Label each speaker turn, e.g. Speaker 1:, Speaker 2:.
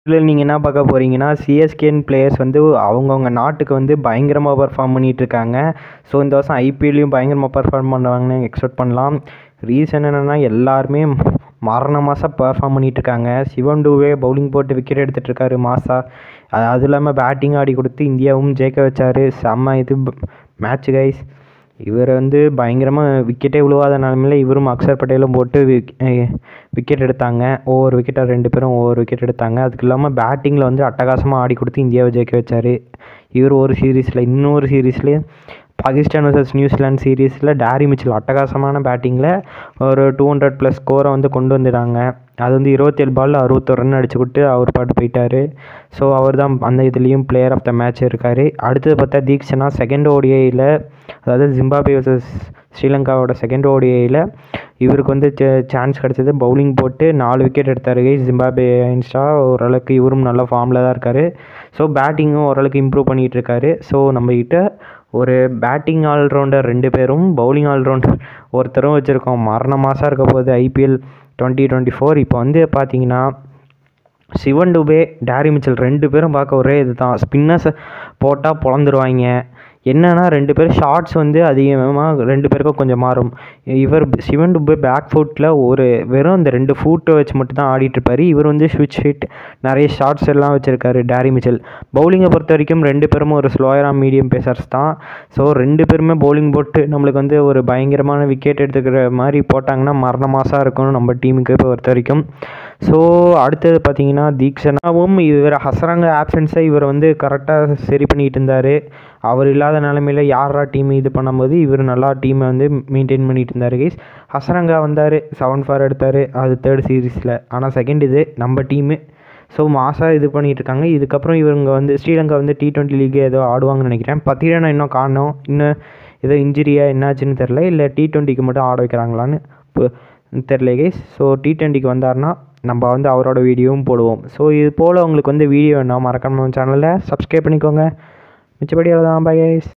Speaker 1: இதில் நீங்கள் என்ன பார்க்க போகிறீங்கன்னா சிஎஸ்கேன் பிளேயர்ஸ் வந்து அவங்கவுங்க நாட்டுக்கு வந்து பயங்கரமாக பர்ஃபார்ம் பண்ணிகிட்டு இருக்காங்க ஸோ இந்த வருஷம் ஐபிஎல்லையும் பயங்கரமாக பர்ஃபார்ம் பண்ணுவாங்கன்னு எக்ஸ்பெக்ட் பண்ணலாம் ரீசன் என்னென்னா எல்லாருமே மரண மாதம் பர்ஃபார்ம் பண்ணிகிட்டு இருக்காங்க சிவன் டூவே பவுலிங் போட்டு விக்கெட் எடுத்துகிட்டு இருக்காரு மாசா அது அதுவும் இல்லாமல் பேட்டிங் ஆடி கொடுத்து இந்தியாவும் ஜெயிக்க வச்சார் செம்ம இது மேட்ச் கைஸ் இவர் வந்து பயங்கரமாக விக்கெட்டே விழுவாத நிலமையில இவரும் அக்ஷர் பட்டேலும் போட்டு விக்கெட் எடுத்தாங்க ஒவ்வொரு விக்கெட்டாக ரெண்டு பேரும் ஒவ்வொரு விக்கெட் எடுத்தாங்க அதுக்கு இல்லாமல் பேட்டிங்கில் வந்து அட்டகாசமாக ஆடி கொடுத்து இந்தியாவை ஜெயிக்க வச்சார் இவர் ஒரு சீரீஸில் இன்னொரு சீரீஸ்லேயே பாகிஸ்தான் வர்சஸ் நியூசிலாந்து சீரீஸில் டேரி மிச்சில் அட்டகாசமான பேட்டிங்கில் ஒரு டூ ஹண்ட்ரட் ப்ளஸ் ஸ்கோரை வந்து கொண்டு வந்துட்டாங்க அது வந்து இருபத்தேழு பாலில் அறுபத்தொரு ரன் அடிச்சு கொடுத்து அவர் பாட்டு போயிட்டார் ஸோ அவர் தான் அந்த இதுலேயும் பிளேயர் ஆஃப் த மேட்ச் இருக்கார் அடுத்தது பார்த்தா தீக்ஷனா செகண்ட் ஓடிஐயில் அதாவது ஜிம்பாபே வர்சஸ் ஸ்ரீலங்காவோட செகண்ட் ஓடிஐயில் இவருக்கு வந்து சான்ஸ் கிடச்சது பவுலிங் போட்டு நாலு விக்கெட் எடுத்தார் ஜிம்பாபே இன்ஸ்டா ஓரளவுக்கு இவரும் நல்ல ஃபார்மில் தான் இருக்கார் ஸோ பேட்டிங்கும் ஓரளவுக்கு இம்ப்ரூவ் பண்ணிகிட்டு இருக்காரு ஸோ நம்மக்கிட்ட ஒரு பேட்டிங் ஆல்ரவுண்டர் ரெண்டு பேரும் பவுலிங் ஆல்ரவுண்டர் ஒருத்தரும் வச்சுருக்கோம் மரண மாதம் இருக்க போகுது ஐபிஎல் டுவெண்ட்டி டுவெண்ட்டி ஃபோர் இப்போ வந்து பார்த்தீங்கன்னா சிவன் டுபே டேரி மிச்சல் ரெண்டு பேரும் பார்க்க ஒரே இது தான் ஸ்பின்னர்ஸை போட்டால் பொழந்துருவாங்க என்னென்னா ரெண்டு பேரும் ஷார்ட்ஸ் வந்து அதிகமாக ரெண்டு பேருக்கும் கொஞ்சம் மாறும் இவர் சிவன் டுபே பேக் ஃபுட்டில் ஒரு வெறும் இந்த ரெண்டு ஃபூட்டை வச்சு மட்டும் தான் ஆடிட்டுருப்பார் இவர் வந்து ஸ்விட்ச் ஹிட் நிறைய ஷார்ட்ஸ் எல்லாம் வச்சுருக்காரு டேரி மிச்சல் பவுலிங்கை பொறுத்த வரைக்கும் ரெண்டு பேரும் ஒரு ஸ்லோயராக மீடியம் பேசர்ஸ் தான் ஸோ ரெண்டு பேருமே பவுலிங் போட்டு நம்மளுக்கு வந்து ஒரு பயங்கரமான விக்கெட் எடுத்துக்கிற மாதிரி போட்டாங்கன்னா மரண மாதம் இருக்கும் நம்ம டீமுக்கு பொறுத்த வரைக்கும் ஸோ அடுத்தது பார்த்தீங்கன்னா தீக்ஷனாவும் இவர் ஹசரங்க ஆப்சன்ஸை இவர் வந்து கரெக்டாக சரி பண்ணிகிட்டு இருந்தார் அவர் இல்லாத நிலமையில யாரா டீம் இது பண்ணும்போது இவர் நல்லா டீமை வந்து மெயின்டைன் பண்ணிட்டு இருந்தார் கைஸ் ஹசரங்கா வந்தார் செவன் ஃபார் எடுத்தார் அது தேர்ட் சீரீஸில் ஆனால் செகண்ட் இது நம்ம டீமு ஸோ மாசாக இது பண்ணிகிட்டு இருக்காங்க இதுக்கப்புறம் இவங்க வந்து ஸ்ரீலங்கா வந்து டி ட்வெண்ட்டி லீக் ஏதோ ஆடுவாங்கன்னு நினைக்கிறேன் பத்திரனா இன்னும் காணோம் இன்னும் ஏதோ இன்ஜுரியா என்னாச்சுன்னு தெரில இல்லை டி ட்வெண்ட்டிக்கு மட்டும் ஆட வைக்கிறாங்களான்னு இப்போ தெரில கைஸ் ஸோ டி ட்வெண்ட்டிக்கு வந்தார்னா நம்ம வந்து அவரோட வீடியோவும் போடுவோம் ஸோ இது போல் உங்களுக்கு வந்து வீடியோ வேணும் மறக்காம சேனலில் சப்ஸ்கிரைப் பண்ணிக்கோங்க மிச்சப்படி அவ்வளோதான் பை கைஸ்